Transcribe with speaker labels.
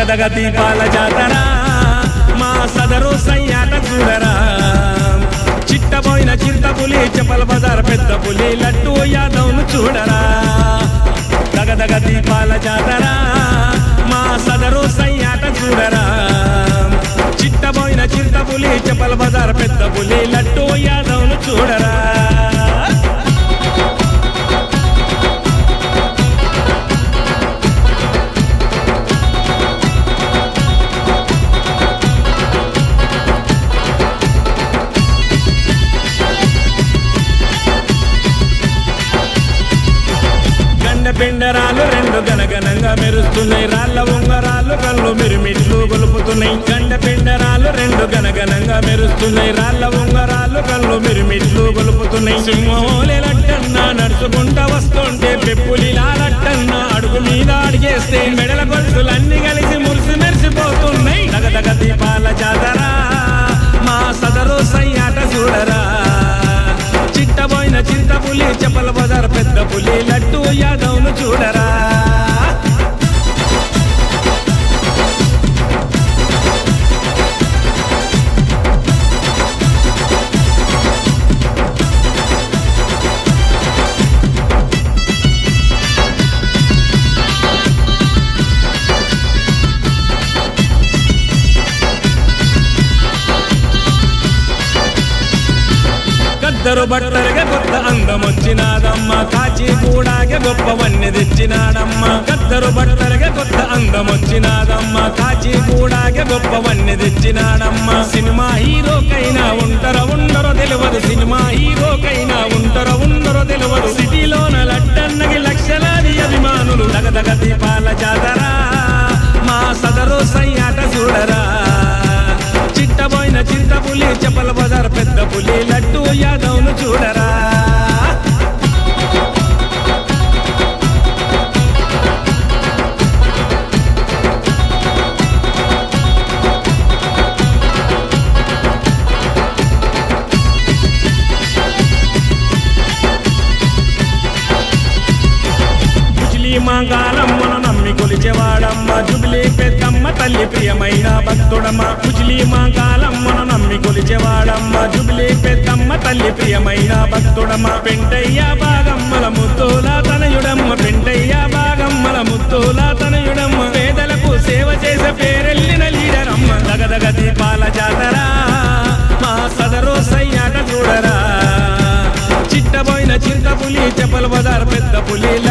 Speaker 1: దగదగ దీపాల జాతర మా సదరు సయ్యాట చూడరా చిట్టబోయిన చిరుత పులి చెప్పల బజార్ పెద్ద పులి లడ్డు యాదవ్ను చూడరా దగదగ దీపాల జాతర మా సదరు సయ్యాట చూడరా చిట్టబోయిన చిరుత పులి చెప్పల బజార్ పెద్ద పులి లడ్డు యాదవ్ను చూడరా గండ పిండరాలు రెండు గనగనంగా మెరుస్తున్నాయి రాళ్ళ ఉంగరాలు కళ్ళు మిరుమిట్లు గొలుపుతున్నాయి గండ పిండరాలు రెండు గనగనంగా మెరుస్తున్నాయి రాళ్ళ ఉంగరాలు కళ్ళు మిరుమిట్లు గొలుపుతున్నాయి సింహోలే లట్టన్నా నడుచుకుంటా వస్తుంటే పెప్పులిలా లట్టన్నా అడుగు మీద అడిగేస్తే మెడల గొలుసులన్నీ కలిసి మురిసి మెరిసిపోతున్నాయి దగదగ దీపాల జాతర మా సదరు సయ్యాట చూడరా చిట్టబోయిన చింత పులి చెప్పల బజార్ పెద్ద పులి లడ్డు యాదవ్ను చూడరా గద్దరు బట్టలుగా కొత్త అందం వచ్చినాదమ్మ కాచి కూడాగే గొప్ప వన్నె తెచ్చినాడమ్మ గద్దరు బట్టలుగా కొత్త అందం వచ్చినాదమ్మ కాచి కూడాగే గొప్ప వన్నె తెచ్చినాడమ్మ సినిమా హీరోకైనా ఉంటారో ఉండరో తెలియదు సినిమా హీరోకైనా ఉంటారో ఉండరో తెలియదు సిటీలోన లడ్డన్నకి లక్షలాది అభిమానులు దగదగ దీపాల జాతర మా సదరు సయ్యాట చూడరా చిట్టబోయిన చింత పులి చెప్పల బజార్ పెద్ద పులి లడ్డు యాదవ్ను చూడరా జుబ్లీ మాంగాలమ్మను నమ్మి కొలిచేవాడమ్మ జుబ్లీ పెద్దమ్మ తల్లి ప్రియమైన భక్తుడమ్మ జుబ్లీ మాంగాలమ్మను నమ్మి కొలిచేవాడమ్మ జుబ్లీ పెద్దమ్మ తల్లి ప్రియమైన భక్తుడమ్మ పెంటయ్య బాగమ్మల ముద్దుల తనయుడమ్మ పెంటయ్య బాగమ్మల ముద్దుల తనయుడమ్మ పేదలకు సేవ చేసే పేరెళ్ళిన లీడరమ్మ దగదగ దీపాల జాతర మా సదరు సయ్యాట చూడరా చిట్టబోయిన చింత పులి చెప్పల బజార్ పెద్ద పులి